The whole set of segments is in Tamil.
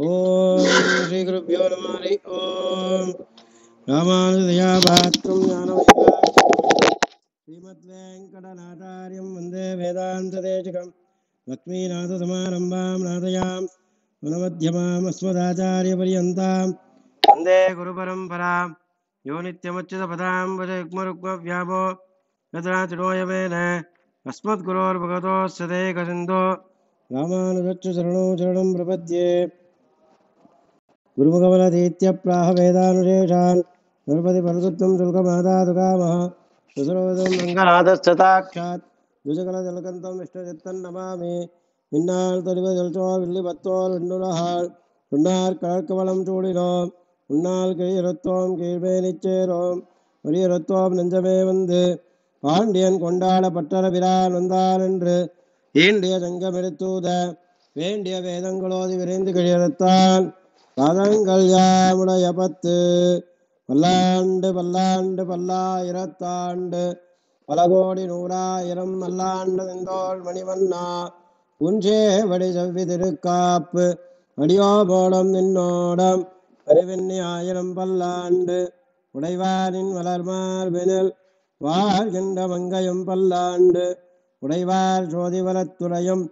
ஓம் ஸ்ரீ குருப்பியோ நம ஹரி ஓம் ராமானுஜதயா பாத்ரம் ஞானவைகாட்சம் ஸ்ரீமத் வெங்கடநாதாரியம் வந்தே வேதாந்ததேசிகம் லக்ஷ்மீநாதசமாரம்பாம் நாதயாம் குணமத்தியமாம் அஸ்மதாச்சாரியபரியந்தாம் வந்தே குருபரம்பராம் யோ நித்யமच्युतपदां वजयुग्मरुग्मव्यामो यत्राचिडोयमेन अस्मद्गुरोर्भगवतोऽस्य देकसिन्धो रामानुजच्च शरणो शरणं प्रपद्ये गुरुमुखबलतीत्यप्राह वेदानुशेषान् नृपति परसुत्वं शुल्कमादातुकामः सुसरोदं रङ्गनाथश्चताक्षात् द्विजकलजलकन्तं इष्टचित्तं नमामि மின்னால் தொழிவ ஜல்சோ வில்லி பத்தோல் விண்ணுலகால் உன்னார் கழற்கவளம் சூடினோம் உன்னால் கிழியறுத்தோம் கீழ்மே நிச்சேரோம் வலியுறுத்தோம் நெஞ்சமே வந்து பாண்டியன் கொண்டாட பட்டர பிரான் வந்தான் என்று ஈண்டிய சங்கமெடுத்தூத வேண்டிய வேதங்களோதி விரைந்து கிழியறுத்தான் பாதங்கள் யாமுடைய பத்து பல்லாண்டு பல்லாண்டு பல்லாயிரத்தாண்டு பல கோடி நூறாயிரம் மல்லாண்டு நின்றோள் மணிவண்ணா உஞ்சேவடி செவ்வி திருக்காப்பு அடியோபோடம் நின்னோடம் அறிவெண்ணி ஆயிரம் பல்லாண்டு உடைவாரின் வளர்மார்பினில் வாழ்கின்ற மங்கையும் பல்லாண்டு உடைவார் சோதிவலத்துறையும்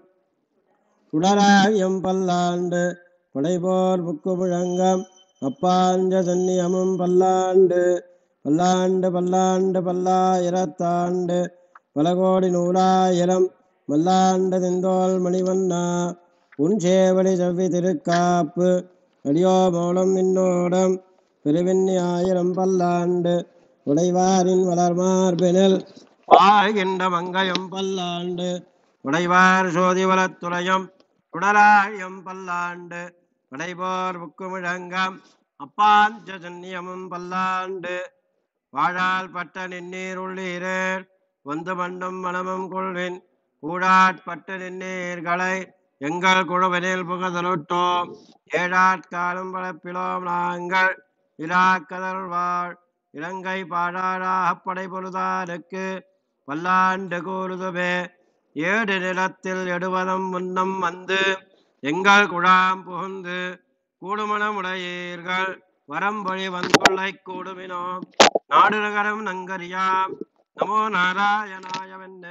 சுடராயம் பல்லாண்டு படைபோர் புக்கு முழங்கம் அப்பாஞ்ச சன்னியமும் பல்லாண்டு பல்லாண்டு பல்லாண்டு பல்லாயிரத்தாண்டு பல கோடி நூறாயிரம் மல்லாண்டு திந்தோல் மணிவண்ணா உன் சேவடி செவ்வி திருக்காப்பு அடியோ மோளம் நின்னோடம் பெருவெண்ணி ஆயிரம் பல்லாண்டு உடைவாரின் வளர்மார்பினில் வாழ்கின்ற மங்கையும் பல்லாண்டு உடைவார் சோதிவலத்துறையும் குடராயம் பல்லாண்டு படைபோர் புக்குமிழங்கம் அப்பாஞ்ச சன்னியமும் பல்லாண்டு வாழால் பட்ட நின்னீர் உள்ளீரேர் வந்து மண்டும் மனமும் கொள்வின் கூடாட்பட்ட நின்னீர்களை எங்கள் குழுவனில் புகதலுட்டோம் ஏழாட்காலம் பழப்பிலோம் நாங்கள் இலாக்கதல் வாழ் இலங்கை பாடாராகப் படை பொழுதாருக்கு பல்லாண்டு கூறுதுவே ஏடு நிலத்தில் எடுவதம் முன்னம் வந்து எங்கள் குழாம் புகுந்து கூடுமணமுடையீர்கள் வரம்பொழி வந்தொல்லை கூடுமினோம் நாடு நகரம் நங்கரியாம் நமோ நாராயணாயவென்ன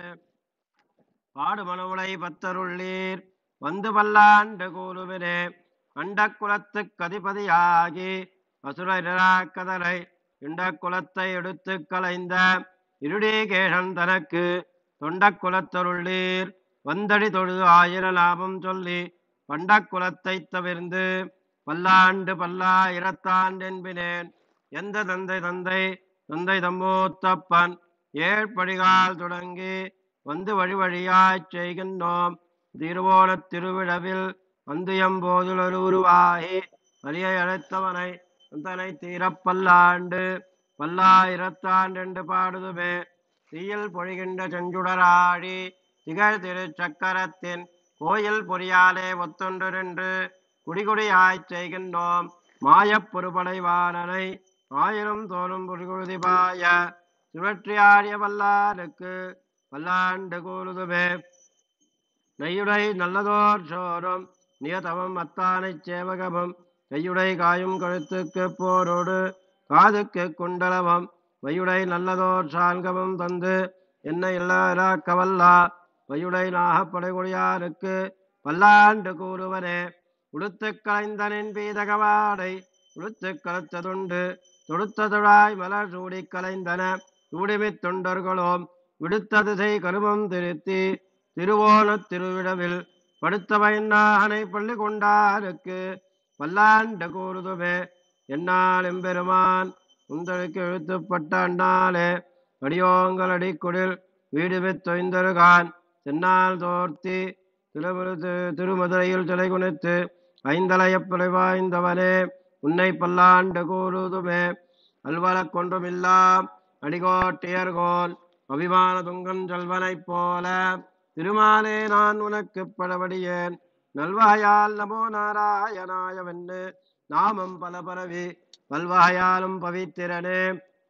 பாடுமணவுளை பத்தருள்ளீர் வந்து பல்லாண்டு கூறுவினே அண்ட குலத்துக் கதிபதியாகி அசுரராக்கதரை இண்ட குலத்தை எடுத்து கலைந்த இருடீகேஷன் தனக்கு தொண்டக் குலத்தருள்ளீர் வந்தடி தொழுது ஆயிர லாபம் சொல்லி பண்டக் குலத்தை தவிர்ந்து பல்லாண்டு பல்லாயிரத்தாண்டென்பினேன் எந்த தந்தை தந்தை தந்தை தம்மூத்தப்பன் ஏழ்படிகால் தொடங்கி வந்து வழி வழியாய்ச் செய்கின்றோம் திருவோணத் திருவிழவில் அந்தியம்போதில் ஒரு உருவாகி அரியை அழைத்தவனை தனை தீரப்பல்லாண்டு பல்லாயிரத்தாண்டென்று பாடுதுமே தீயில் பொழிகின்ற செஞ்சுடராழி திகழ் திருச்சக்கரத்தின் கோயில் பொறியாலே ஒத்தொன்று குடிகுடியாய்ச் செய்கின்றோம் மாயப் பொறுபடைவானனை ஆயிரம் தோறும் புரிகுழுதி பாய சுழற்றியாடிய வல்லாருக்கு வல்லாண்டு கூறுதுவே நெய்யுடை நல்லதோர் சோறும் நியதமும் அத்தானைச் சேவகமும் கையுடை காயும் கழுத்துக்கு போரோடு காதுக்கு குண்டலமும் வையுடை நல்லதோர் சால்கமும் தந்து என்னை இல்லாக்கவல்லா வையுடை நாகப்படைகுடியாருக்கு பல்லாண்டு கூறுவனே உடுத்து கலைந்தனின் பீதகவாடை உடுத்து கலத்ததுண்டு தொடுத்ததுழாய் மலர் சூடி கலைந்தன சூடிமித் தொண்டர்களோம் விடுத்த திசை கருமம் திருத்தி திருவோணத் திருவிழவில் படுத்த பயனாகனை பள்ளி கொண்டாருக்கு பல்லாண்டு கூறுதுவே என்னால் எம்பெருமான் உந்தளுக்கு எழுத்துப்பட்ட அண்ணாலே அடியோங்கள் அடிக்குடில் வீடு தொய்ந்தருகான் தென்னால் தோர்த்தி திருமுரு திருமதுரையில் சிலை குனித்து ஐந்தலையப்பிலை வாய்ந்தவனே உன்னை பல்லாண்டு கூறுதுமே அல்வலக் கொன்றுமில்லாம் அடிகோட்டியர்கோன் அபிமான துங்கன் செல்வனைப் போல திருமாலே நான் உனக்கு படபடியேன் நல்வகையால் நமோ நாராயணாயவென்னு நாமம் பல பரவி பல்வகையாலும் பவித்திரனே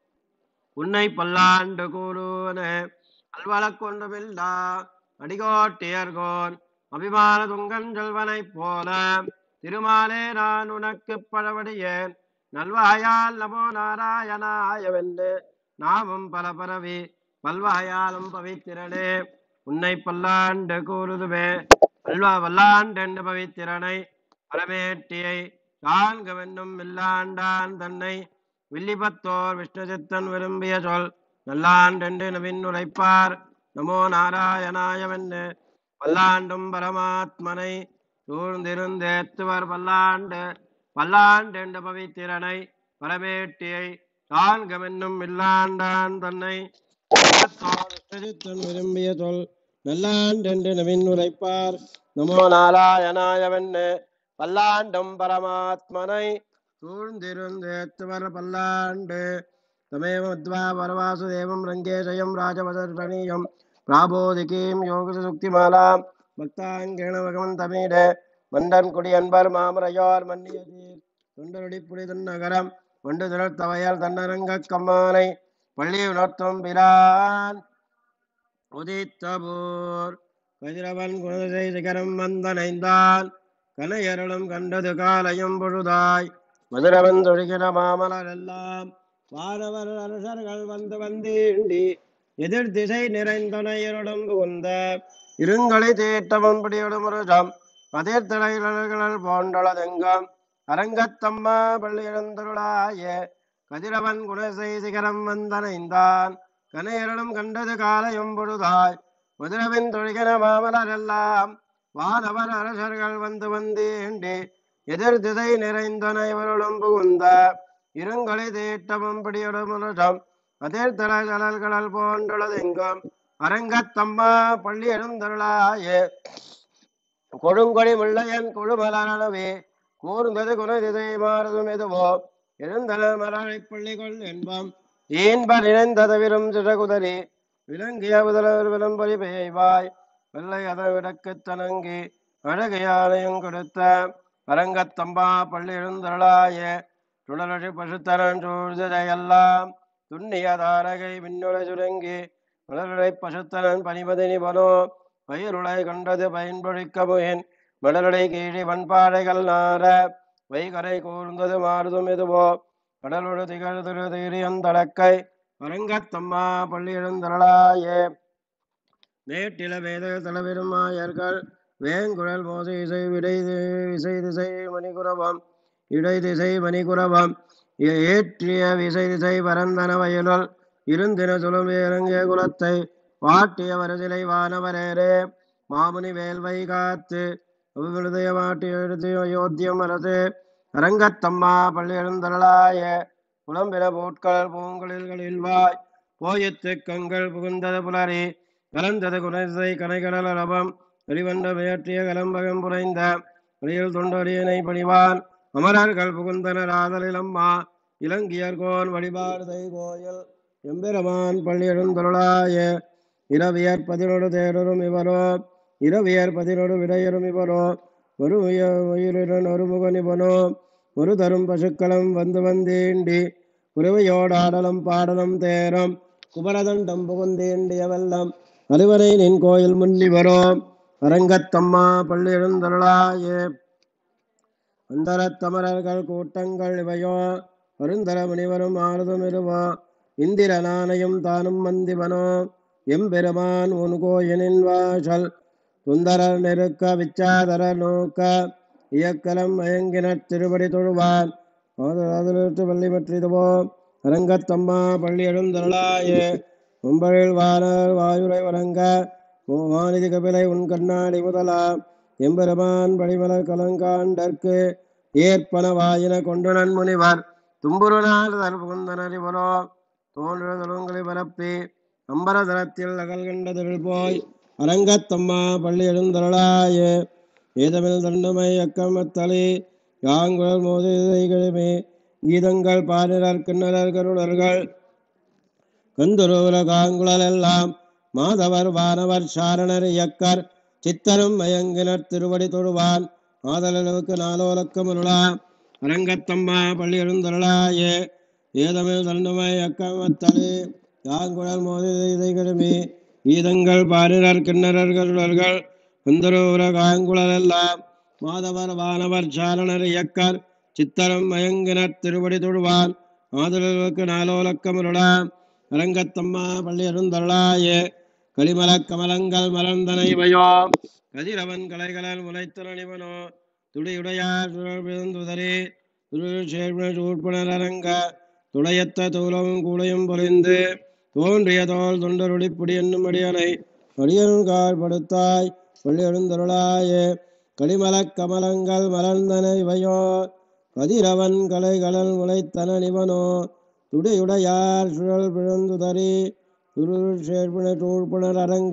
உன்னை பல்லாண்டு கூறுவனே அல்வலக் கொன்றுமில்லா அடிகோட்டியர்கோன் அபிமான துங்கன் செல்வனைப் போல திருமாலே நான் உனக்கு பழவடியேன் நல்வாயால் நமோ நாராயணாயவென்று நாமும் பல பரவி பல்வாயாலும் பவித்திரனே உன்னை பல்லாண்டு கூறுதுவே பல்வா வல்லாண்டென்று பவித்திரனை பரமேட்டியை காண்கவென்னும் இல்லாண்டான் தன்னை வில்லிபத்தோர் விஷ்ணுசித்தன் விரும்பிய சொல் நல்லாண்டென்று நவின் உரைப்பார் நமோ நாராயணாயவென்று பல்லாண்டும் பரமாத்மனை சூழ்ந்திருந்தேத்துவர் பல்லாண்டு பல்லாண்டென்று பவித்திரனை பரமேட்டியை காண்கமென்னும் இல்லாண்டான் தன்னை விஷ்ணுசித்தன் விரும்பிய சொல் நல்லாண்டென்று நவின் உரைப்பார் நமோ நாராயணாயவென்னு பல்லாண்டும் பரமாத்மனை சூழ்ந்திருந்தேத்துவர் பல்லாண்டு தமேவத்வா பரவாசுதேவம் ரங்கேஷயம் ராஜவதர்ஷணீயம் பிராபோதிகீம் யோகசுக்திமாலாம் பக்தாங்கேண பகவந்தமீட மண்டன் குடி அன்பர் மாமரையோர் மன்னியதீர் தொண்டரடி புனிதன் நகரம் வண்டு திரத்தவையால் தன்னரங்கக் கம்மானை பள்ளி உணர்த்தும் பிரான் உதித்தபோர் கதிரவன் குணதிசை சிகரம் வந்தனைந்தான் கனையருளும் கண்டது காலையும் பொழுதாய் மதுரவன் தொழுகிற மாமலர் எல்லாம் வானவர் அரசர்கள் வந்து வந்தீண்டி எதிர் திசை நிறைந்தனையருடன் புகுந்த இருங்களை தேட்டவன் பிடியோடும் முருஜம் பதிர்த்தலைகள் போன்றளதெங்கம் அரங்கத்தம்மா பள்ளி எழுந்தருளாய கதிரவன் குணசை சிகரம் வந்தனைந்தான் கனையருளும் கண்டது காலையும் பொழுதாய் மதுரவின் தொழுகிற மாமலர் எல்லாம் வானவர் அரசர்கள் வந்து வந்தேண்டி எதிர் திசை நிறைந்தனைவருளும் புகுந்த இருங்களை தேட்டமும் பிடியொடும் அதிர் தலகடல்கடல் போன்றுள்ளதெங்கும் அரங்கத்தம்மா பள்ளி எழுந்தருளாய கொடுங்கொடி முள்ளையன் குழுமலனவே கூர்ந்தது குணதிசை மாறுதும் எதுவோ எழுந்தன மரளை பள்ளிகொள் என்பம் ஈன்ப நினைந்தது விரும் சிறகுதறி விளங்கிய முதல்வர் விளம்பரி பேய்வாய் வெள்ளை அத விடக்கு தனங்கி அழகையானையும் கொடுத்த அரங்கத்தம்பா பள்ளி எழுந்தருளாய சுழலழி பசுத்தரன் சூழ்ந்ததையெல்லாம் துண்ணிய தாரகை விண்ணுளை சுருங்கி மலருளை பசுத்தரன் பனிபதினி பனோ பயிருளை கண்டது பயன்பொழிக்க முயன் மலருளை கீழி வன்பாடைகள் நார வைகரை கூர்ந்தது மாறுதும் எதுவோ கடலோடு திகழ் திரு திரியந்தடக்கை அரங்கத்தம்மா பள்ளி எழுந்தருளாயே மேட்டில வேத தளபெருமாயர்கள் வேங்குழல் மோதி இசை விடை தி- இசை திசை மணிகுரவம் இடை திசை மணிகுரவம் ஏ- ஏற்றிய விசை திசை பரந்தன வயலுள் இருந்தின சுழும் இறங்கிய குலத்தை வாட்டிய வரசிலை வானவரேரே மாமுனி வேல்வை காத்து விழுதய மாட்டி எழுதி அயோத்தியம் அரசு அரங்கத்தம்மா பள்ளி எழுந்தருளாய புலம்பின போட்கள் பூங்குழல்களில் வாய் போயித்து கங்கள் புகுந்தது புலரி கலந்தது குறைசை கனைகடல் அரபம் வெளிவந்த பெயற்றிய கலம்பகம் புரைந்த வெளியில் தொண்டரியனை பணிவான் அமரர்கள் புகுந்தனர் ஆதலிலம்மா இளங்கியர்கோன் வழிபாடு கோயில் எம்பெருமான் பள்ளி எழுந்தருளாய இரவியர் பதினொரு தேடரும் இவரோ இரவியர் பதினொரு விடையரும் இவரோ ஒரு உய- உயிருடன் ஒரு முகன் இவனோ ஒரு தரும் பசுக்களம் வந்து வந்தேண்டி குருவையோடாடலும் பாடலும் தேரம் குபரதண்டம் புகுந்தேண்டிய வெள்ளம் அலுவனை நின் கோயில் முன்னி வரோம் அரங்கத்தம்மா பள்ளி எழுந்தருளாயே அந்தரத்தமரர்கள் கூட்டங்கள் இவையோ வருந்தர முனிவரும் ஆறுதும் இருவோ இந்திரனானையும் தானும் வந்திவனோ எம்பெருமான் உன் கோயிலின் வாசல் சுந்தரர் நெருக்க விச்சாதர நோக்க இயக்கலம் மயங்கினர் திருபடி தொழுவான் அதிலிட்டு பள்ளி பற்றிதுவோ அரங்கத்தம்மா பள்ளி எழுந்தருளாயே மும்பழில் வானர் வாயுரை வணங்க வானிதி கபிலை உன் கண்ணாடி முதலா எம்பெருமான் படிமலர் கலங்காண்டற்கு ஏற்பன வாயின கொண்டுணன் முனிவர் தும்புருநாள் தற்புகுந்தனர் இவரோ தோன்றுதலுங்களை பரப்பி அம்பரதரத்தில் அகல் கண்டதில் போய் அரங்கத்தம்மா பள்ளி எழுந்தருளாயே ஏதமில் தண்டமை அக்கமத்தளி யாங்குழல் மோதிகளுமே கீதங்கள் பாடினர் கிண்ணறர் கருடர்கள் கந்துருவுல காங்குழல் எல்லாம் மாதவர் வானவர் சாரணர் இயக்கர் சித்தரும் மயங்கினர் திருவடி தொழுவான் ஆதளவுக்கு நாலோலக்கம் அருளா அரங்கத்தம்மா பள்ளி எழுந்தருளாயே ஏதமில் தண்டமை அக்கமத்தளி யாங்குழல் மோதிகளுமே கீதங்கள் பாடினர் கிண்ணறர் கருடர்கள் கந்தரோர காங்குழல் எல்லாம் மாதவர் வானவர் சாரணர் இயக்கர் சித்தரம் மயங்கினர் திருவடி தொழுவான் ஆதரவுக்கு நாலோலக்கமருளாம் அரங்கத்தம்மா பள்ளி அருந்தருளாயே களிமலக் கமலங்கள் மலர்ந்தனை வயோம் கதிரவன் கலைகளால் முளைத்தனிவனோ துடியுடையார் சுழல்பிறந்துதரே சூர்பனர் அரங்க துளையத்த தூலமும் கூடையும் பொழிந்து தோன்றிய தோல் தொண்டருடிப்புடி என்னும் அடியனை அடியனுங்கால் படுத்தாய் பள்ளி எழுந்தருளாயே களிமலக் கமலங்கள் மலர்ந்தனை இவையோ கதிரவன் கலைகளல் முளைத்தன நிவனோ துடியுடையார் சுழல் பிழந்துதறி துருள் சேர்ப்பின தூழ்ப்புணர் அரங்க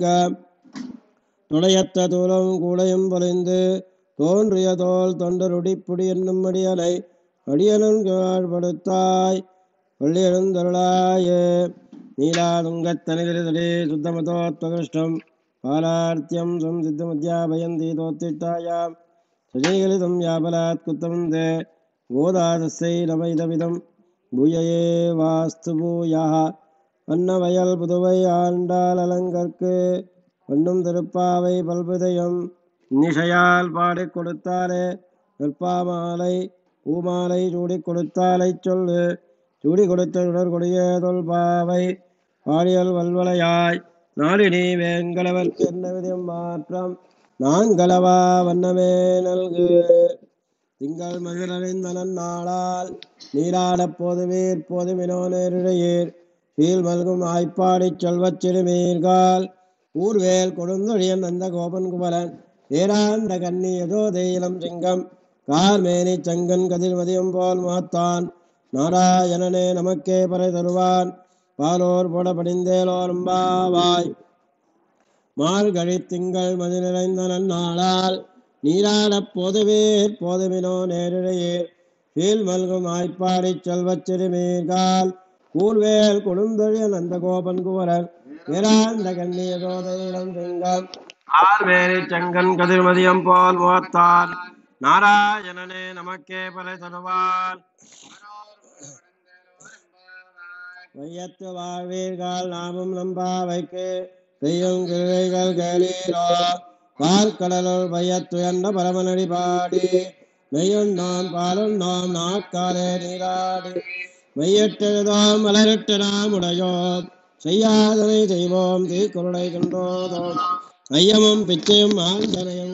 துளையத்த தூலம் கூடையும் பொலிந்து தோன்றிய தோல் தொண்டருடிப்புடி என்னும் அடியனை அடியனும் படுத்தாய் பள்ளி எழுந்தருளாயே நீலாதுங்கத்தனிதிரிதடி சுத்தமதோத்வகிருஷ்டம் பாலார்த்தியம் संसिद्धमध्याभयन्ति तोत्तिष्ठायां सजयलितं याबलात् कुत्तमन्दे गोदादस्यै नम இதமிதம் பூயயே வாஸ்து பூயாக அன்னவயல் புதுவை ஆண்டாள் அலங்கற்கு பண்ணும் திருப்பாவை பல்புதயம் நிஷையால் பாடிக் கொடுத்தாலே நற்பாமாலை பூமாலை சூடிக் கொடுத்தாலை சொல்லு சூடி கொடுத்த உடற்கொடிய தொல்பாவை பாடியல் வல்வளையாய் நாடினி வேங்கடவர்க்கு என்ன விதம் மாற்றம் நான்களவா வண்ணமே நல்கு திங்கள் மகிழறிந்த நன்னாளால் நீராடப் போதுவீர் போதுமினோ நேரிழையீர் சீல் மல்கும் ஆய்ப்பாடிச் செல்வச் சிறுமீர்கால் ஊர்வேல் கொடுந்தொழியன் அந்த கோபன் குமரன் ஏராண்ட கண்ணி எதோ தேயிலம் சிங்கம் கார்மேனி சங்கன் கதிர்மதியம் போல் மாத்தான் நாராயணனே நமக்கே பறை தருவான் பாலோர் போட படிந்தேலோரும்பாவாய் மார்கழி திங்கள் மதி நிறைந்த நன்னாளால் நீராடப் போதுவீர் போதுமினோ நேரிழையீர் கீழ் மல்கும் ஆய்ப்பாடிச் செல்வச் சிறுமீர்கால் கூழ்வேல் கொடுந்தொழிய நந்த கோபன் குமரன் நிராந்த கண்ணிய சோதையிடம் செங்கம் ஆர்வேரி செங்கன் கதிர்மதியம் போல் முகத்தான் நாராயணனே நமக்கே பறை தருவான் வையத்து வாழ்வீர்கள் நாமும் நம்பாவைக்கு செய்யும் கிளைகள் கேளீரோ பார்க்கடலுள் வையத்துயர்ந்த பரமனடி பாடி மெய்யுண்ணோம் பாலுண்ணோம் நாட்காலே நீராடி மெய்யிட்டெழுதோம் மலரிட்டு நாம் உடையோம் செய்யாதனை செய்வோம் தீக்குருளை கண்டோதோம் ஐயமும் பிச்சையும் ஆந்தனையும்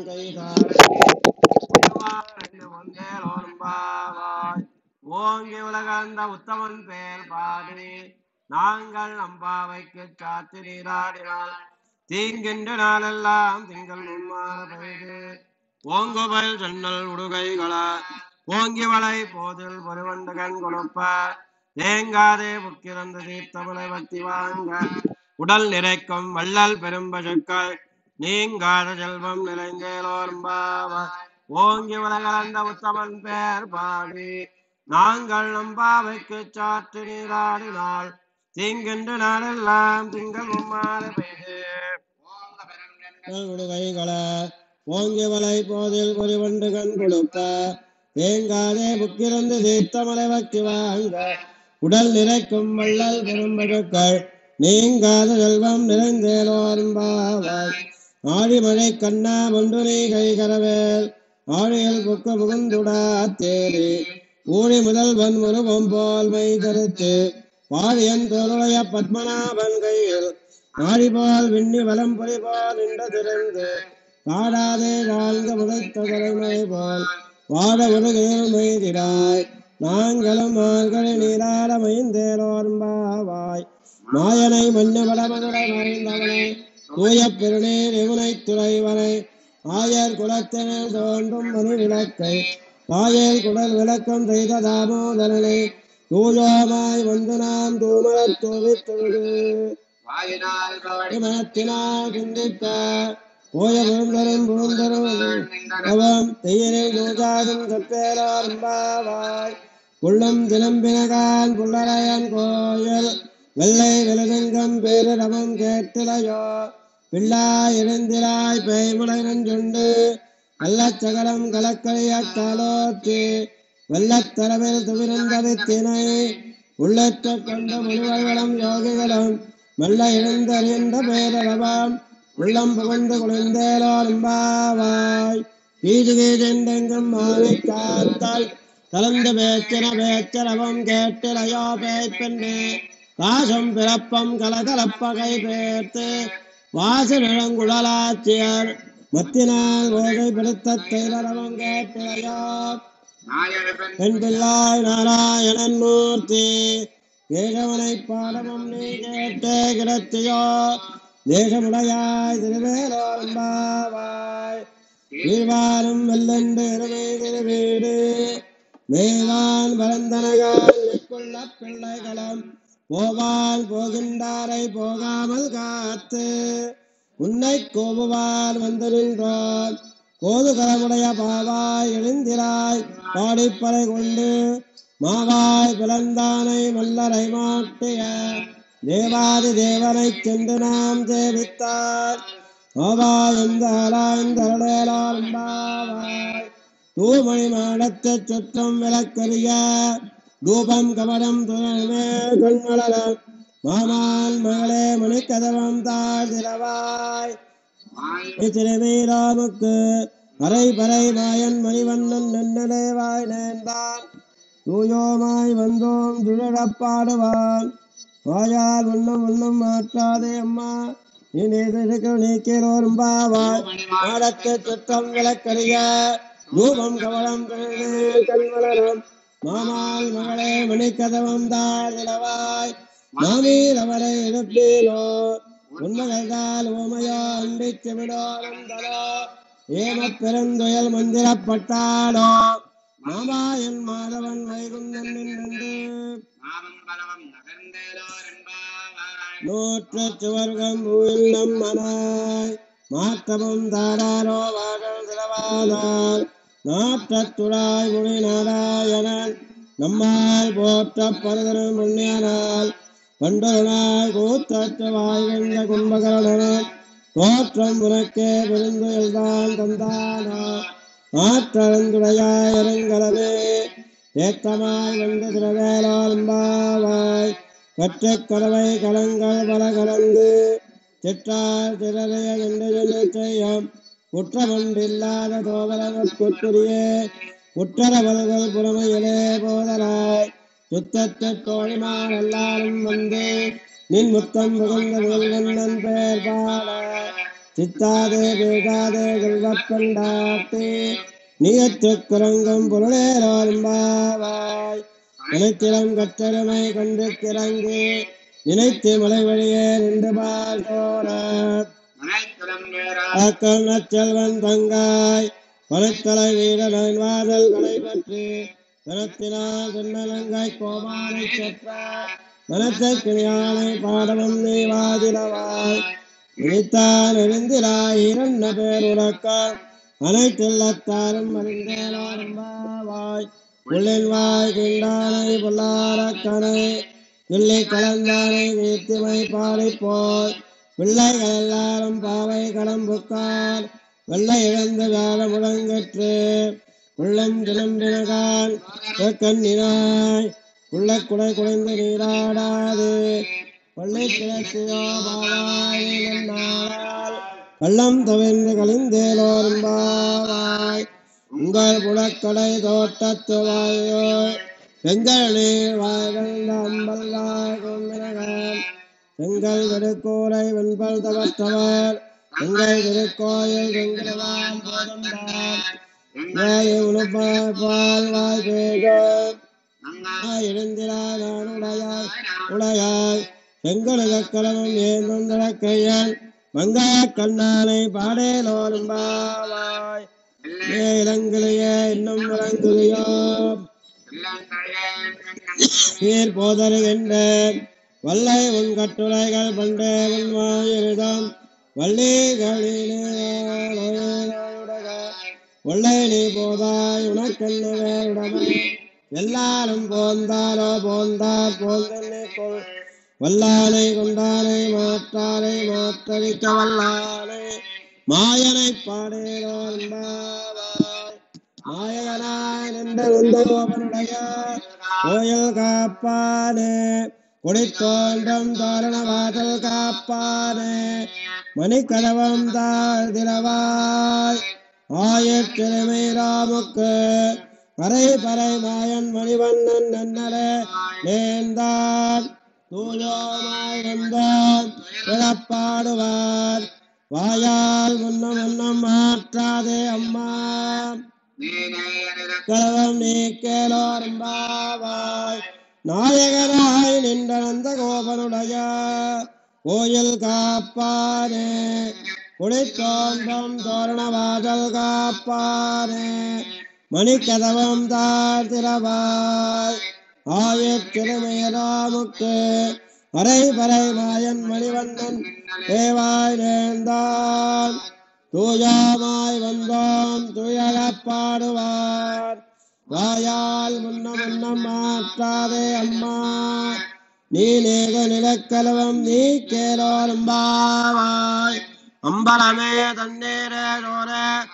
கைதாய் ஓங்கி உலகந்த உத்தமன் பேர் பாடி நாங்கள் நம்பாவைக்கு சாத்தி நீராடினால் தீங்கின்ற நாளெல்லாம் திங்கள் முன்மாற பெய்து ஓங்குபல் ஜன்னல் உடுகைகளா ஓங்கி வளை போதில் பொறிவண்டு கண் கொடுப்ப தேங்காதே புக்கிரந்த தீர்த்தமலை பக்தி வாங்க உடல் நிறைக்கும் வள்ளல் பெரும்பசுக்கள் நீங்காத செல்வம் நிறைந்தேலோர்பாவ ஓங்கி உலகளந்த உத்தமன் பேர் பாடி நாங்கள் நம்பாவைக்கு சாற்று நீராடினால் தீங்கின்ற நாளெல்லாம் திங்கள் மும்மாறு பெய்து உடுகைகள ஓங்கி வலை போதில் பொறிவண்டு கண் கொடுப்ப தேங்காதே புக்கிருந்து தீர்த்தமலை வக்கி வாங்க உடல் நிறைக்கும் வள்ளல் பெரும்படுக்கள் நீங்காத செல்வம் நிறைந்தேலோர்பாவாய் ஆழிமழை கண்ணா ஒன்று நீ கை கரவேல் ஆழியில் புக்க புகுந்துடா தேரி ஊழி முதல்வன் உருவம் போல் மை கருத்து பாழியன் தோளுடைய பத்மநாபன் கையில் நாடி போல் விண்ணி வலம் பொறி போல் நின்ற திறந்து காடாதே வாழ்ந்த முளைத்த தலைமை போல் வாட உலகில் மெய்திடாய் நாங்களும் மார்கழி நீராட மைந்தேலோர்பாவாய் மாயனை மன்னவட மதுரை மறைந்தவனை தூய பெருநீர் இவனை துறைவனை ஆயர் குலத்தினர் தோன்றும் மணி விளக்கை தாயல் குடல் விளக்கம் செய்த தாமோதரனை தூயோமாய் வந்து நாம் தூமலத் தூவித் தொழுது மனத்தினால் சிந்தித்த போய புழுந்தரும் புழுந்தரும் அவம் தெய்யனை நோஜாதும் கற்பேலார்பாவாய் புள்ளும் தினம்பினகான் புள்ளரையன் கோயில் வெள்ளை விலதங்கம் பேரிடமும் கேட்டிலையோ பிள்ளாய் இழந்திராய் பேய்முளை நஞ்சுண்டு கள்ளச்சகலம் கலக்கழிய காலோற்றி வெள்ளத்தரவில் துவிருந்த வித்தினை உள்ளற்ற கொண்ட முனிவர்களும் யோகிகளும் மெல்ல இழந்தறிந்த பேரளவாம் உள்ளம் புகழ்ந்து குளிர்ந்தேலோரும்பாவாய் கீதுகே செந்தெங்கும் மானை காத்தால் கலந்து பேச்சின பேச்சரவம் கேட்டிலையோ பேய்ப்பெண்ணே காசம் பிறப்பம் கலகலப்பகை பேர்த்து வாசு நிழங்குழலாச்சியர் மத்தினால் ஓகை பிடித்த தைரவம் கேட்டிலையோ பெண் பிள்ளாய் நாராயணன் மூர்த்தி கேசவனை பாடமும் நீ கேட்டே கிடத்தியோ தேசமுடையாய் திருவேலோரம்பாவாய் வீழ்வாரும் வெல்லண்டு இருமை திருவீடு மேவான் பரந்தனகால் நிற்குள்ள பிள்ளைகளும் போவால் போகின்றாரை போகாமல் காத்து உன்னை கோபுவால் வந்து நின்றோம் கோதுகரமுடைய பாவாய் எழுந்திராய் பாடிப்பறை கொண்டு மாவாய் பிளந்தானை மல்லரை மாட்டிய தேவாதி தேவனைச் சென்று நாம் சேவித்தார் ஆவாய் இந்த ஆராய்ந்தருளேலாம்பாவாய் தூமணி மாடத்தைச் சுற்றம் விளக்கரிய தூபம் கமலம் துணமே கண்மலரம் மாமால் மகளே மணிக்கதவம் தாழ் திரவாய் திருமீராமுக்கு அரை பறை மாயன் மணிவண்ணன் நன்னடைவாய் நேர்ந்தான் தூயோமாய் வந்தோம் துழப்பாடுவான் வாயால் உண்ணும் உண்ணும் மாற்றாதே அம்மா நீ நீதிருக்கு நீக்கிறோரும் பாவாய் மாடத்து சுற்றம் விளக்கறிய தூபம் கவலம் கண்மலரும் மாமால் மகளே மணிக்கதவம் தாழ் இளவாய் மாமீர் அவரை எழுப்பீலோ உண்மைகளால் ஓமையோ அண்டிச்சு விடோந்தரோ ஏம பெருந்துயல் மந்திரப்பட்டாடோ மாமாயன் மாதவன் வைகுந்தன் நின்று நூற்று சுவர்க்கம் உயிர்நம் மனாய் மாற்றமும் தாராரோ வாகல் திரவானார் நாற்றத்துடாய் முனி நாராயணன் நம்மால் போற்ற பரதனும் புண்ணியனால் கண்டொருநாள் கூத்தற்ற வாய்கின்ற கும்பகரணன் தோற்றம் உனக்கே பெருந்துயல்தான் தந்தானா ஆற்றழுந்துடையாய் இறங்கலவே ஏற்றமாய் வந்து திரவேலாம்பாவாய் கற்றுக் கலவை கலங்கள் பல கலந்து சிற்றார் திரளைய என்று செய்யும் குற்றமொன்றில்லாத தோவலவற்குரிய குற்றரவல்கள் புறமையிலே போதலாய் சுத்தத்து தோழிமார் எல்லாரும் வந்து நின் முத்தம் புகழ்ந்த முதல்வண்ணன் பேர் பாட சித்தாதே பேகாதே கல்வப்பண்டாட்டி நீயத்து குரங்கும் பொருளேராம்பாவாய் நினைத்திடம் கற்றருமை கண்டு கிறங்கி நினைத்து மலை வழியே நின்று பார்த்தோர செல்வன் தங்காய் பருத்தலை வீரன் வாதல் கலை பற்றி மனத்தினால் தென்னலங்காய் கோமானை செற்ற மனத்தை கிணியானை பாடமும் நீ வாதிரவாய் நினைத்தான் எழுந்திராய் இரண்ட பேர் உறக்க அனைத்துள்ளத்தாரும் அறிந்தேலாரம்பாவாய் உள்ளின் வாய் கிண்டானை பொல்லாரக்கனை கிள்ளி கலந்தானை கீர்த்திமை பாடி போய் பிள்ளைகள் எல்லாரும் பாவை கடம்புக்கார் வெள்ளை இழந்து கால முழங்கற்று உள்ளம் கிளம்பினகான் கண்ணினாய் உள்ள குடை குடைந்து நீராடாது பள்ளி கிழத்தியோ பாவாய் என்னாளால் கள்ளம் தவிர்ந்து கலிந்தேலோரும் பாவாய் உங்கள் புலக்கடை தோட்டத்து வாயோ செங்கல் நீர் வாய்கள் அம்பல் வாய் கொம்பினகான் செங்கல் திருக்கூரை வெண்பல் தவற்றவர் எங்கள் திருக்கோயில் செங்கல்வான் போதந்தார் வாய் உணப்பாய் பால் வாய் பேகம் எழுந்திராய் நான் உடையாய் உடையாய் செங்கலுக கலமும் ஏந்தும் திறக்கையன் மங்காய கண்ணானை பாடேலோரும் பாவாய் ஏ இளங்கிலேயே இன்னும் இளங்கிலியோ நீர் போதருகின்றேன் வல்லை உன் கட்டுரைகள் பண்டே உன் வாயிலிடம் வள்ளிகளிலே ஒல்லை நீ போதாய் உனக்கென்ன வேறுடமை எல்லாரும் போந்தாரோ போந்தார் போந்தென்னை கொள் வல்லானை கொண்டானை மாற்றானை மாற்றடிக்க வல்லானை மாயனை பாடேரோ என்பாவாய் மாயகனாய் நின்ற நந்தகோபனுடைய கோயில் காப்பானே குடித்தோன்றம் தோரண வாசல் காப்பானே மணிக்கதவம் தாழ் திரவாய் ஆயிற்றிருமை ராமுக்கு பறை பறை மாயன் மணிவண்ணன் நன்னலே நேர்ந்தான் தூயோமாய் வந்தான் பிறப்பாடுவார் வாயால் முன்னம் முன்னம் மாற்றாதே அம்மா களவம் நீக்கேலோரம்பாவாய் நாயகனாய் நின்ற நந்த கோபனுடைய கோயில் காப்பானே குடித்தோன்றம் தோரணவாதல் காப்பானே மணிக்கதவம் தாழ்த்திரவாய் ஆயத்திருமையராமுக்கு பறை பறை மாயன் மணிவண்ணன் தேவாய் நேர்ந்தான் தூயாமாய் வந்தோம் துயரப் பாடுவார் வாயால் முன்னம் முன்னம் மாற்றாதே அம்மா நீ நேக நிலக்கலவம் நீ கேளோரும்பாவாய் அம்பலமே தண்ணீரே சோர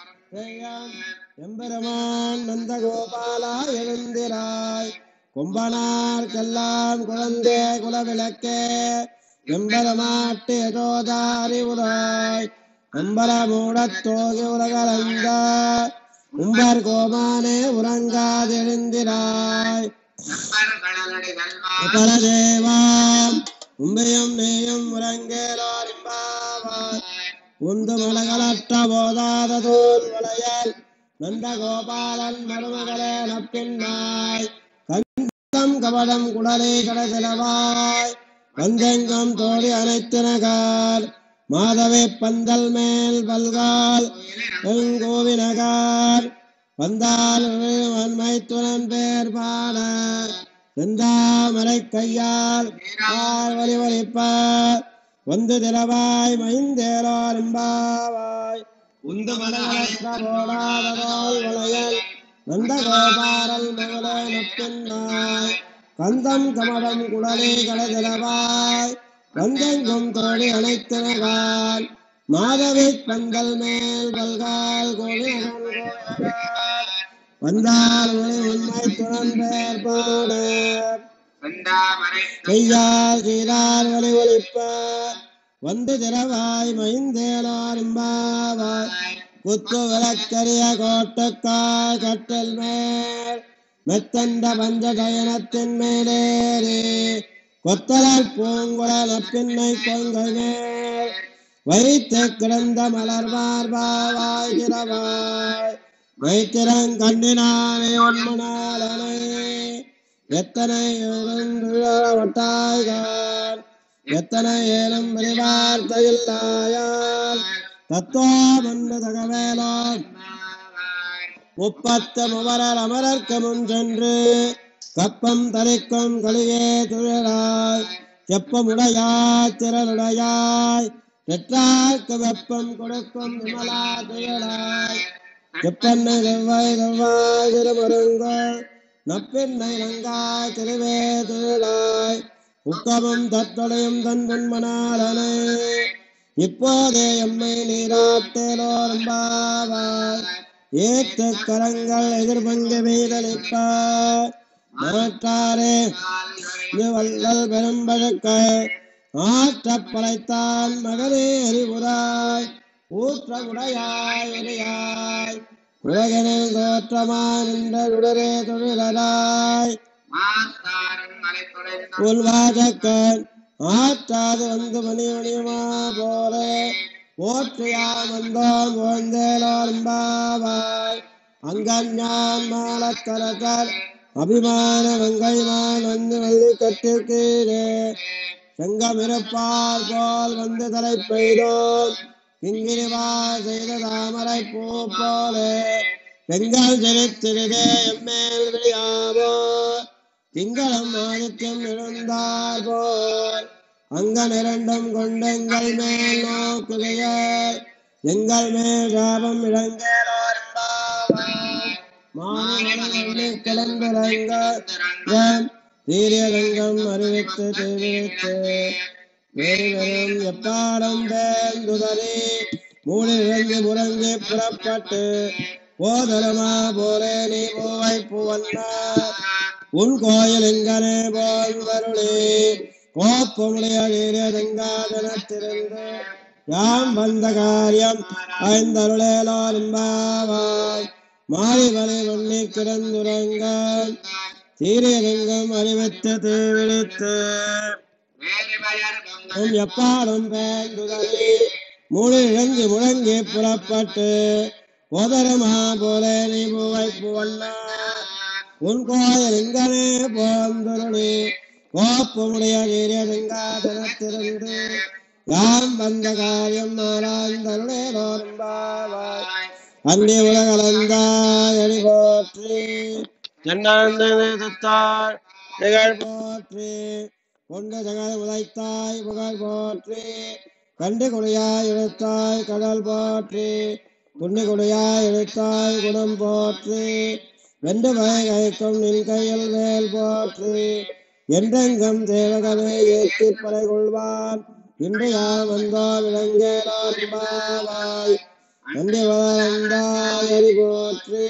எம்பெருமான் நந்த கோபாலா எழுந்திராய் கொம்பனார்க்கெல்லாம் குழந்தே குலவிளக்கே எம்பெருமாட்டு யசோதா அறிவுராய் அம்பல மூடத்தோகி உலகளந்த உம்பர் கோமானே உறங்காதெழுந்திராய் பரதேவாம் உம்பையும் நீயும் உறங்கேலோரிம்பாவாய் உந்து மலகளற்ற போதாத தோல் வளையல் நந்த கோபாலன் மருமகளே நப்பின்னாய் கந்தம் கபடம் குடலை கடதிலவாய் வந்தெங்கும் தோழி அனைத்தினகார் மாதவே பந்தல் மேல் பல்கால் கோவினகார் வந்தால் வன்மைத்துணன் பேர் பாட செந்தாமரை கையால் ஆர் வலி வலிப்ப வந்து திரவாய் மைந்தேலோர் எம்பாவாய் உந்து மலரற்ற போடாததோல் வளையல் நந்த கோபாரல் மகளே நப்பின்னாய் கந்தம் கமலம் குடலே கடதிரவாய் வந்தெங்கும் தோழி அனைத்தினகால் மாதவி பந்தல் மேல் பல்கால் கோவினகன் வந்தால் உண்மை துணன் பேர் பாட கையால் சீரார் வலி ஒலிப்ப வந்து திரவாய் மைந்தேலார் எம்பாவாய் குத்து விளக்கரிய கோட்டுக்காய் கட்டில் மேல் மெத்தண்ட பஞ்சடயனத்தின் மேலேறி கொத்தலர் பூங்குழல் பின்னை கொங்கை மேல் வைத்து கிடந்த மலர் மார்பாவாய் திரவாய் வைத்திரங்கண்ணினானே ஒன்மனாலனை எத்தனை வட்டாய்கான் எத்தனை ஏலம் விரிவார்த்தையில்லாயால் தத்துவம் என்று தகவேலோன் முப்பத்து முவரர் அமரர்க்கு முன் சென்று கப்பம் தரிக்கும் கலியே துழலாய் செப்பமுடையாய் திரளுடையாய் பெற்றார்க்கு வெப்பம் கொடுக்கும் விமலா துயலாய் செப்பன்னை செவ்வாய் செவ்வாய் திருமருங்கள் நப்பெண்ணை நங்காய் திருவே துழலாய் உக்கமும் தத்தொடையும் தன் பொன்மனாலனை இப்போதே எம்மை நீராட்டலோரம்பாவாய் ஏத்த கரங்கள் எதிர்பங்கு மீதளிப்ப மாற்றாரே இது வள்ளல் பெரும்பழக்க ஆற்றப் படைத்தான் மகனே அறிவுராய் ஊற்ற உடையாய் உடையாய் உலகனில் தோற்றமாய் நின்ற உடரே தொழிலராய் உள்வாதக்கன் ஆற்றாது வந்து மணி மணியுமா போலே போற்றியாம் வந்தோம் ஓந்தேலோர்பாவாய் அங்கஞ்ஞான் மாலக்கரகர் அபிமான வெங்கைமான் வந்து வள்ளி கட்டிற்கீரே செங்கமிருப்பால் போல் வந்து தலை பெய்தோம் கிங்கிரிவா செய்த தாமரை பூ போலே செங்கல் செலுத்திருதே எம்மேல் விழியாமோ திங்களும் ஆதித்யம் எழுந்தார் போல் அங்கன் இரண்டும் கொண்டெங்கள் மேல் நோக்குகையர் எங்கள் மேல் சாபம் இழங்கேலோர் மாநில கிளம்பிறங்க சீரியரங்கம் அறிவித்து தெரிவித்து வேறு வெறும் எப்பாடம் வேந்துதறி மூடி இறங்கி முறங்கி புறப்பட்டு போதலமா போலே நீ போவை புவன்னா உன் கோயில் எங்கனே போல் வருளே கோப்பமுடைய நீரங்காதனத்திருந்து யாம் வந்த காரியம் ஐந்தருளேலோரும்பாவாய் மாறிவரை வண்ணி கிடந்துறங்க தீரங்கம் அறிவித்து தீவிழித்து உம் எப்பாடும் பேந்துதலே முழு இழந்து முழங்கி புறப்பட்டு போதரமா போல நீ பூவை புவண்ணா உன் கோயில் இங்கனே போந்துருளி கோப்பமுடைய நீரியங்காதனத்திருந்து யாம் வந்த காரியம் நாராய்ந்தருளேலோரும்பாவாய் அந்தி உலகளந்தாய் போற்றி தென்னாந்தாய் நிகழ் போற்றி கொண்ட ஜகல் உதைத்தாய் புகழ் போற்றி கண்டு குடியாய் இழுத்தாய் கடல் போற்றி துண்ணி குடியாய் இழுத்தாய் குணம் போற்றி வென்று வகை கைக்கும் நின் கையில் வேல் போற்றி என்றெங்கும் தேவகமே ஏற்றி பறை கொள்வான் இன்று யார் வந்தோ விளங்கேலாய் நன்றி வந்தாய் அறி போற்றி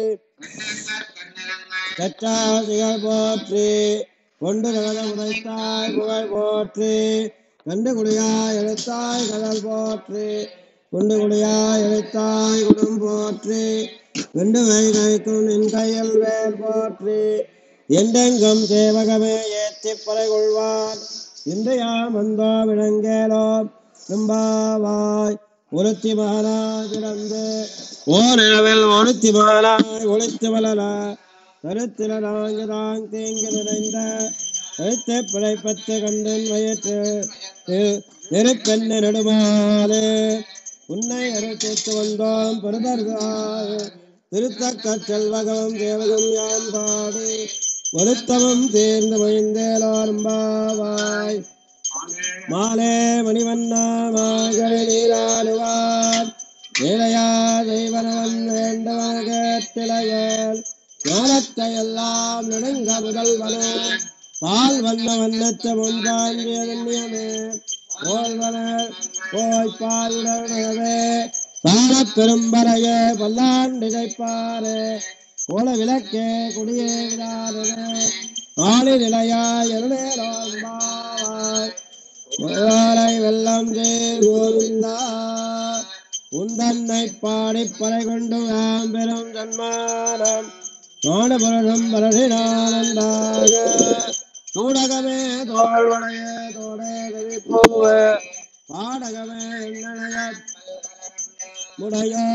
கற்றாசிகள் போற்றி கொண்டு நகர உதைத்தாய் புகழ் போற்றி கண்டு குடியாய் எழுத்தாய் கடல் போற்றி குண்டு குடியாய் எழுத்தாய் குடம் போற்றி வெண்டு வை கைக்கும் நின் கையில் வேல் போற்றி என்றெங்கும் சேவகமே ஏற்றி பறை கொள்வான் இன்று யாம் வந்தோ விளங்கேலோ நம்பாவாய் ஒருத்தி மகனாய் பிறந்து ஓரிரவில் ஒருத்தி மகனாய் ஒளித்து வளரா கருத்தில நாங்குதான் தீங்கு நிறைந்த கழுத்தை பிழைப்பத்து கண்டன் வயிற்று நெருப்பெண்ண நெடுமாறு உன்னை அறுத்து வந்தோம் பெருதர்காக திருத்தக்க செல்வகம் தேவகம் யாம் பாடி வருத்தமும் தேர்ந்து மொழிந்தேலோர்பாவாய் மாலே மணிவண்ணா மாகழி நீராடுவார் வேலையா தெய்வனவன் வேண்டவன் கேட்டிலையல் ஞானத்தை எல்லாம் நடுங்க முதல்வன பால் வண்ண வண்ணத்த முன்பாண்டியமே போல்வன போய் பாலுடனவே சார பெரும்பறையே பல்லாண்டு ஜெய்ப்பாரே கோல விளக்கே குடியே விடாதே ஆளி நிலையாய் அருளேராய் வெள்ளம் ஜே கோவிந்தா உந்தன்னை பாடி பறை கொண்டு ஆம் பெரும் சன்மானம் நாடுபுரம் பரடினானந்தாக சூடகமே தோல்வளையே தோடே பூவே பாடகமே எண்ணனைய முடையோ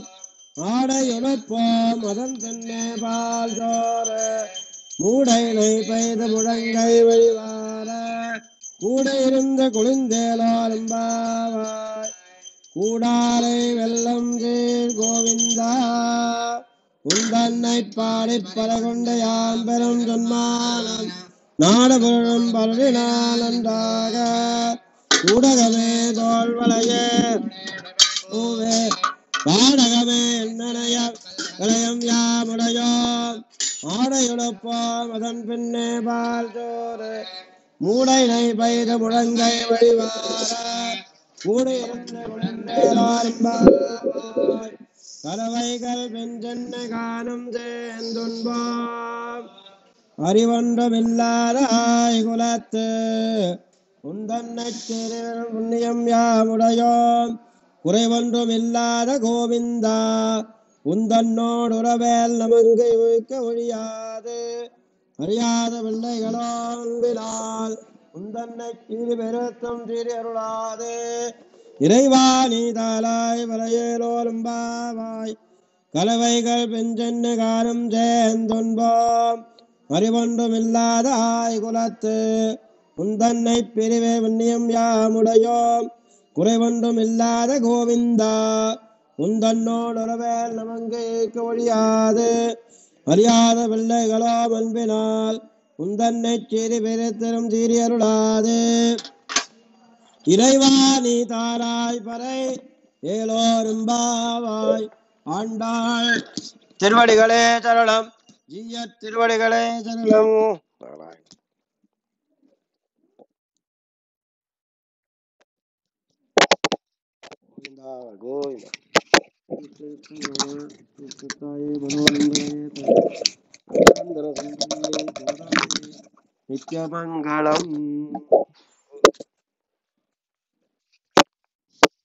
ஆடையுழப்போம் அதன் தென்னே பால் சோர மூடைனை பெய்த முழங்கை வழிவார கூட இருந்த குளிந்தேலாரும்பாவாய் கூடாரை வெள்ளம் சீர் கோவிந்தா உந்தன்னை பாடி பரகொண்ட யாம் பெரும் ஜன்மானம் நாடபுரம் பரவினால் நன்றாக ஊடகமே தோல்வளையே பூவே பாடகமே என்னனைய கலையம் யாமுடையோ ஆடையுழப்போம் அதன் பின்னே பால் சோறு மூடைனை பைத முழங்கை வழிவார கூட இருந்த குழந்தையாய் கலவைகள் பெஞ்சென்னை காணும் சேர்ந்துண்பாம் அறிவொன்றமில்லாதாய் குலத்து உந்தன்னை திரு புண்ணியம் யாமுடையோம் குறைவொன்றுமில்லாத கோவிந்தா உந்தன்னோடு உறவேல் நமங்கு வைக்க ஒழியாது அறியாத பிள்ளைகளோ அன்பினால் உந்தன்னை கீழ் பெருத்தும் தீரி அருளாது இறைவா நீ தாளாய் வலையேலோரும்பாவாய் கலவைகள் பெஞ்சென்னு காரும் சேர்ந்துன்போம் அறிவொன்றுமில்லாத ஆய் குலத்து உந்தன்னை பிரிவே புண்ணியம் யாமுடையோம் குறைவொன்றும் இல்லாத கோவிந்தா உந்தன்னோடு உறவேல் நமங்கைக்கு ஒழியாது அறியாத பிள்ளைகளோ அன்பினால் உந்தன்னை சீறி பெருத்தரும் சீறி அருளாது இறைவா நீ தாராய் பறை ஏலோரும்பாவாய் ஆண்டாள் திருவடிகளே சரணம் ஜீய திருவடிகளே சரணம் கோவிந்தா கோவிந்தா நித்யமங்கலம்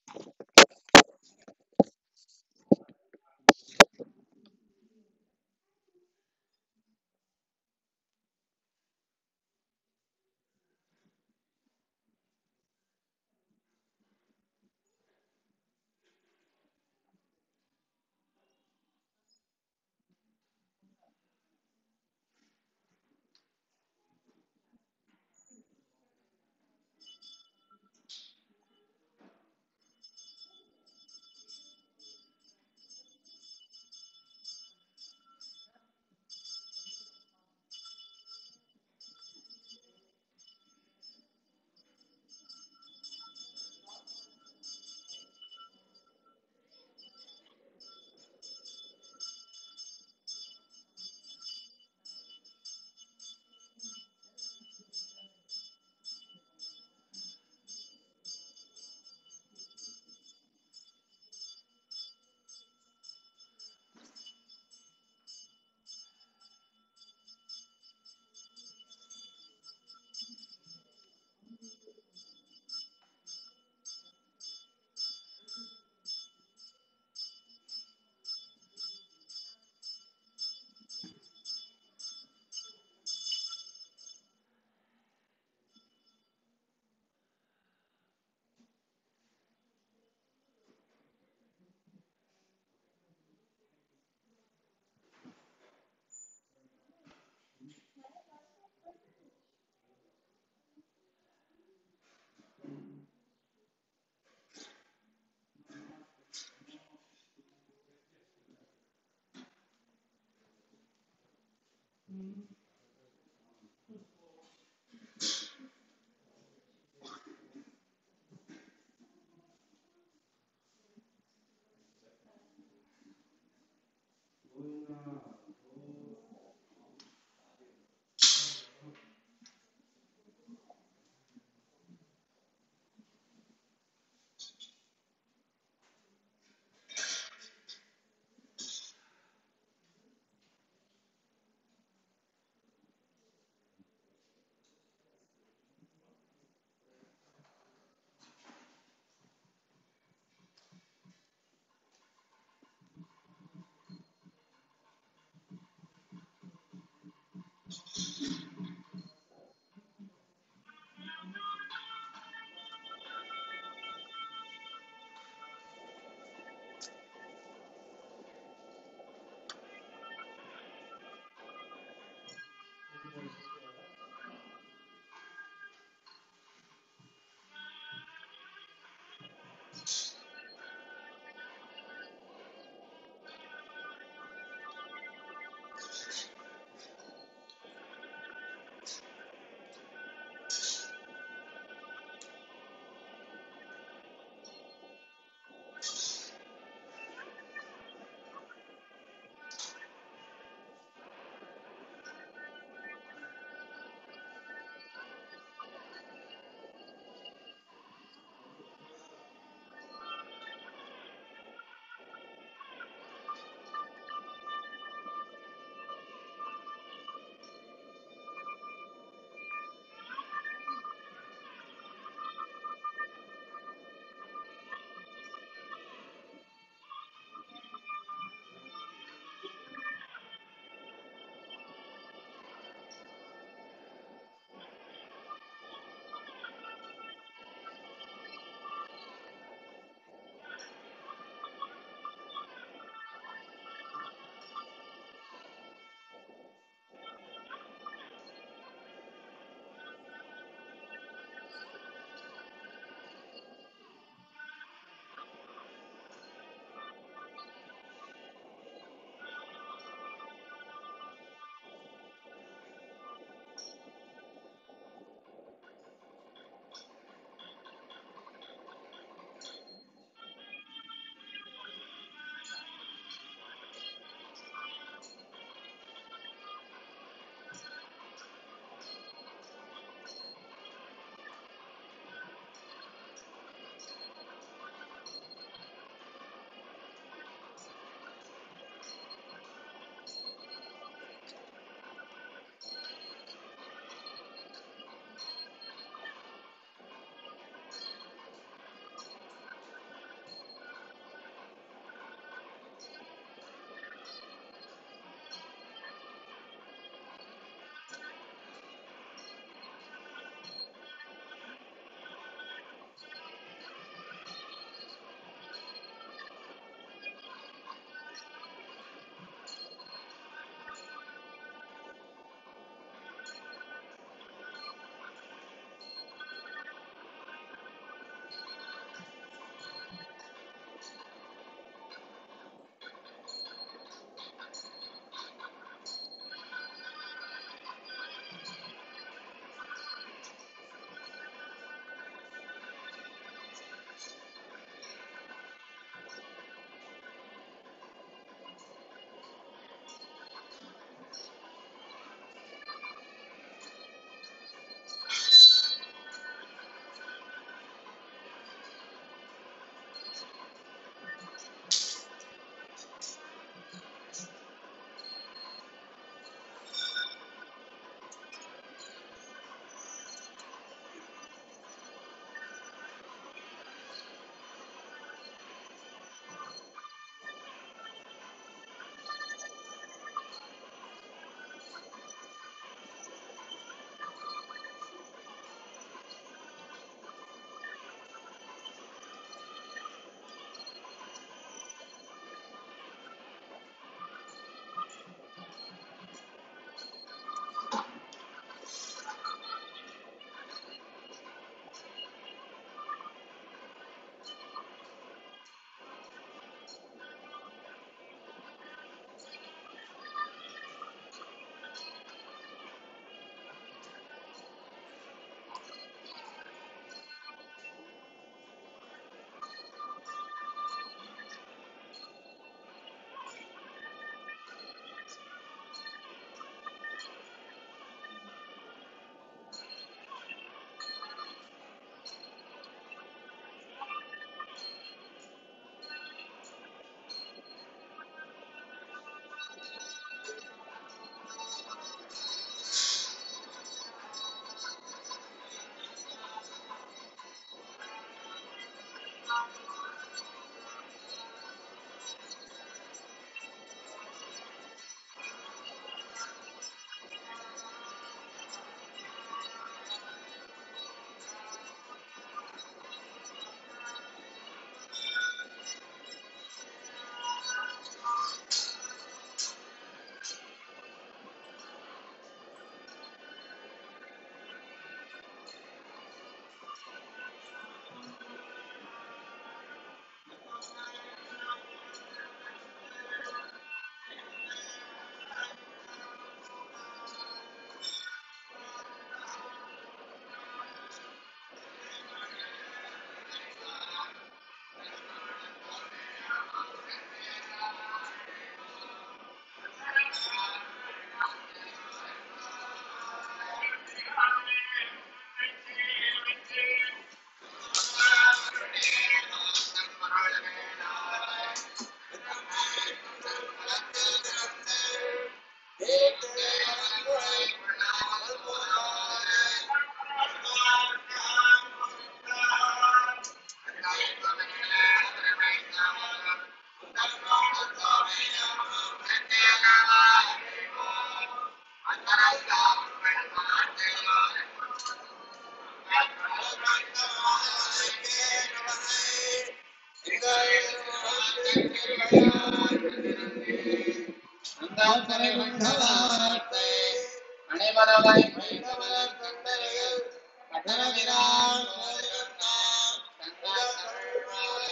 வார்த்தை அனைவரவை மலர் கண்டனையில் கடலவிரான் ஓதிருந்தான் தங்கள் தமிழ் மாலை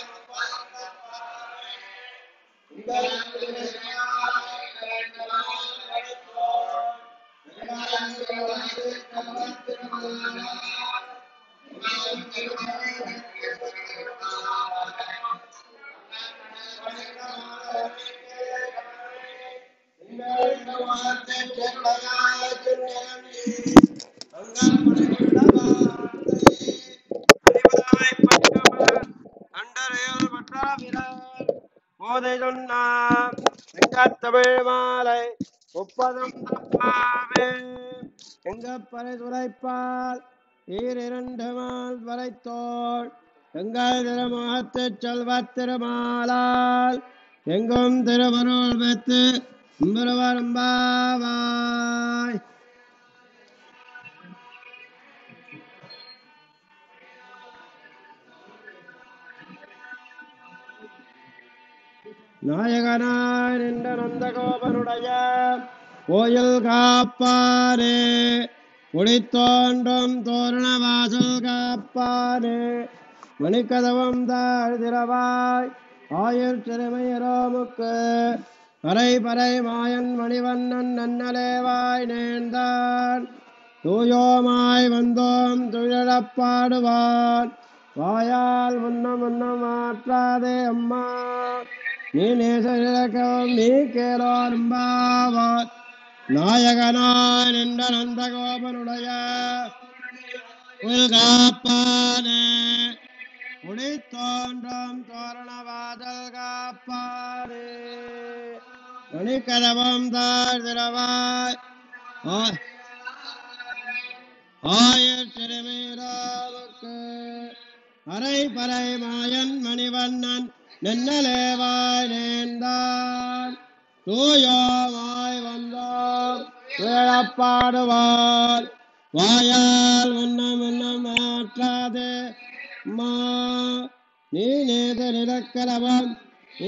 போதை சொன்னார் தமிழ் மாலை முப்பதும் தப்பாவே எங்க பறை துரைப்பால் ஈரிரண்டு மால் வரைத்தோள் எங்கள் திருமுகத்து செல்வத் திருமாலால் எங்கும் திருவருள் பெற்று திருவரும்பாவாய் நாயகனாய் நின்ற நந்தகோபனுடைய கோயில் காப்பாரே குடித்தோன்றும் தோரண வாசல் காப்பாரே மணிக்கதவம் தாழ்திரவாய் ஆயுர் சிறுமையரோமுக்கு பறை பறை மாயன் மணிவண்ணன் நன்னலேவாய் நேர்ந்தான் தூயோமாய் வந்தோம் துழப்பாடுவான் வாயால் முன்னம் முன்னம் மாற்றாதே அம்மா நீ நேச இலக்கம் நீ கேளார்பாவார் நாயகனாய் நின்ற நந்தகோபனுடைய காப்பானே குடி தோன்றும் தோரணவாதல் காப்பாரே மணிக்கதவம் தாழ் திரவாய் ஆ- ஆயர் சிறுமீராவுக்கு அரை பறை மாயன் மணிவண்ணன் நென்னலேவாய் நேர்ந்தான் தூயோமாய் வந்தோம் வேளப்பாடுவார் வாயால் முன்னம் முன்னம் மாற்றாதே மா நீ நேத நிலக்கலவம் நீ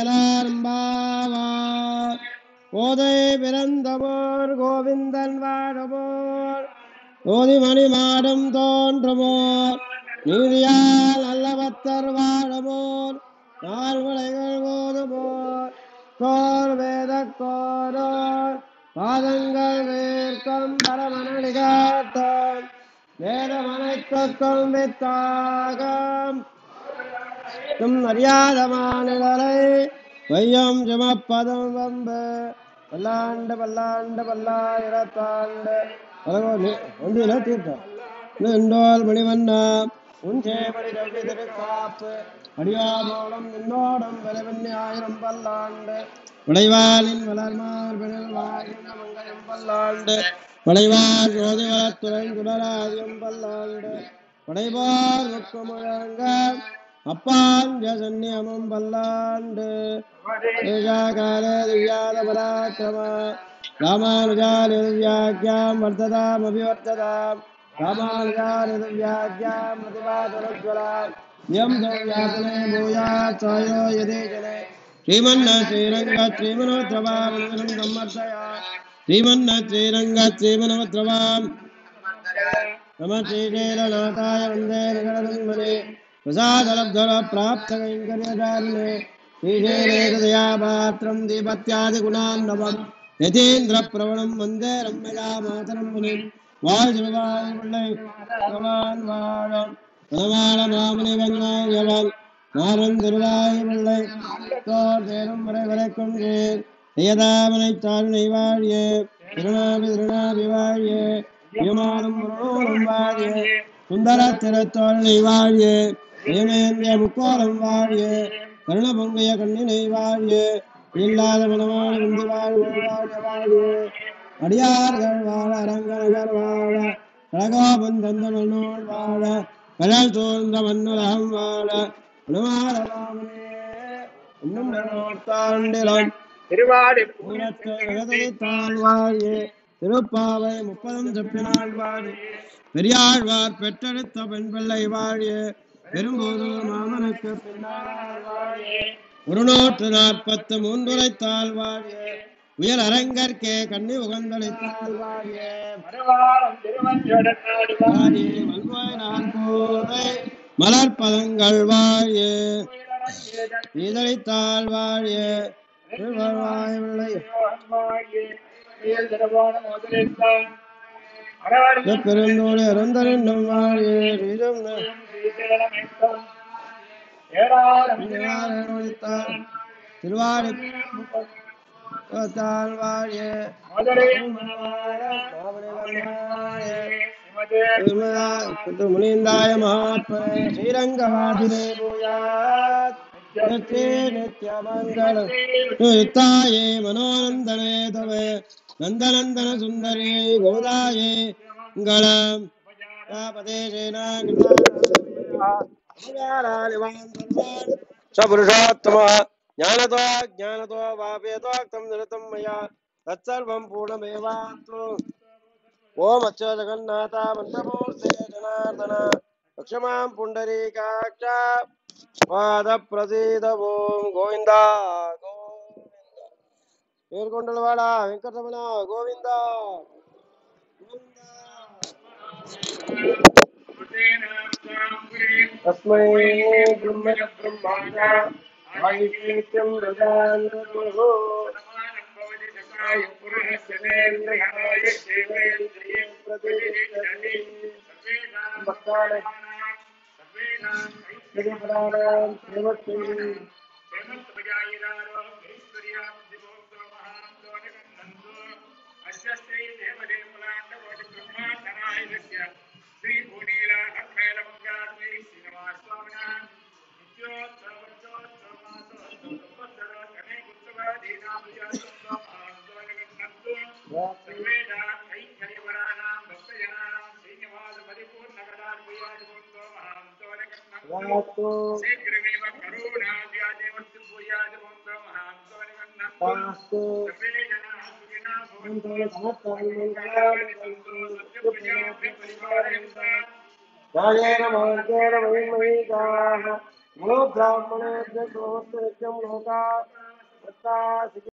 கேளார்பாவார் போதை பிறந்தமோர் கோவிந்தன் வாடுமோர் ஓதிமணி மாடம் தோன்றுமோர் நீதியால் நல்லவத்தர் வாழுமோர் நால்வளைகள் போதுமோர் கோர் வேத கோரோர் பாதங்கள் வேர்க்கம் பரமனடி காட்டம் வேதமனைத்தொக்கம் வித்தாகம் தும் அறியாத மாநிலரை வையம் சுமப்பதும் வம்பு பல்லாண்டு பல்லாண்டு பல்லாயிரத்தாண்டு ஒன்றில தீர்த்தம் நின்றோல் மணிவண்ணா உன் சேவடி ரவி திருக்காப்பு அடியாமோடம் நின்னோடம் விரைவண்ணி ஆயிரம் பல்லாண்டு விளைவாளின் வளர்மார் விழல் வாழ்கின்ற மங்கையும் பல்லாண்டு விளைவார் ஜோதி வளத்துறை குடராதியம் பல்லாண்டு படைவார் முக்கு முழங்க அப்பாஞ்ச சந்நியமும் பல்லாண்டு ஏகாகால திவ்யாத பராக்கிரம ராமானுஜாலி திவ்யாக்கியாம் வர்த்ததாம் அபிவர்த்ததாம் ராமானுஜாலி திவ்யாக்கியாம் மதிவாதரஜ்வலாம் யம் திவ்யாசனே பூயாத் சாயோ யதே ஜனே ஸ்ரீமன்ன ஸ்ரீரங்க ஸ்ரீமனோத்ரவாம் சம்மர்த்தயா ஸ்ரீமன்ன ஸ்ரீரங்க ஸ்ரீமனோத்ரவாம் नम श्रीशैलनाथाय वन्दे नगरन्मने प्रसादलब्धर प्राप्तकैङ्कर्यचारिणे श्रीशैलेशदया पात्रं दीपत्यादिगुणान्नवम् यतीन्द्रप्रवणं वन्दे रम्यया मातरं मुनिं வாழ்வாய் பிள்ளை பகவான் வாழம் பலவாழ மாமணி வந்தாயவன் மாறன் திருவாய் பிள்ளை தோர் தேரும் வரை வரை கொண்டேன் நியதாமனை தாழ்னை வாழிய திருநாபி திருநாபி வாழிய நியமானம் முருகோரும் வாழிய சுந்தர திருத்தோழனை வாழிய நியமேந்திய முக்கோலம் வாழிய கருண பொங்கைய கண்ணினை வாழிய இல்லாத மனமான முந்தி வாழ்வு வாழிய வாழிய அடியார்கள் வாழ அரங்கநகர் வாழ அழகோபன் தந்த மன்னோள் வாழ கடல் தோன்ற மன்னுலகம் வாழ உணவாளமாமனே இன்னும் தாண்டிலம் திருவாடி தாழ்வாயே திருப்பாவை முப்பதும் செப்பினாள் வாழி பெரியாழ்வார் பெற்றெடுத்த பெண் பிள்ளை வாழிய பெரும்போது மாமனுக்கு பின்னால் வாழிய ஒரு நூற்று நாற்பத்து மூன்றுரைத்தாள் வாழிய உயர் அரங்கற்கே கண்ணி உகந்தளித்தால் வாழிய மறுவாரம் திருவஞ்சோடனாடி வாழிய வல்வாய் நான் கோதை மலர்பதங்கள் வாழிய இதழித்தால் வாழிய திருவாய் விளை பெருந்தோடு இறந்தரென்னும் வாழிய வீரம் திருவாரி வாழிய முனிந்தாய மகாத்மனே ஸ்ரீரங்கவாதிரே பூயாத் நித்யே நித்யமங்கலம் நித்தாயே மனோநந்தனே தவே நந்தநந்தன சுந்தரே கோதாயே மங்களம் புருஷோత్తಮ ಜ್ಞಾನತೋ ಜ್ಞಾನತೋ ವಾಪೇತೋಕ್ತಂ ನಿರತಂ ಮಯಾ ತತ್ಸರ್ವಂ ಪೂರ್ಣಮೇವಾತ್ತು ಓಂ ಅಚ್ಚ ಜಗನ್ನಾಥ ಮಂತ್ರಮೂರ್ತೆ ಜನಾರ್ದನ ಲಕ್ಷ್ಮಾಂ ಪುಂಡರೀಕಾಕ್ಷ ಪಾದ ಪ್ರಸೀದ ಓಂ ಗೋವಿಂದ ಗೋವಿಂದ ಏರ್ಕೊಂಡಲವಾಡ ವೆಂಕಟರಮಣ ಗೋವಿಂದ ತಸ್ಮೈ ಬ್ರಹ್ಮ ಬ್ರಹ್ಮಾಂಡ ಆಯುಷ್ಯಂ ರಜಾಂತೋ राजेन मार्गेण वैमयिकाः मनो ब्राह्मणेभ्यः नित्यं लोकाः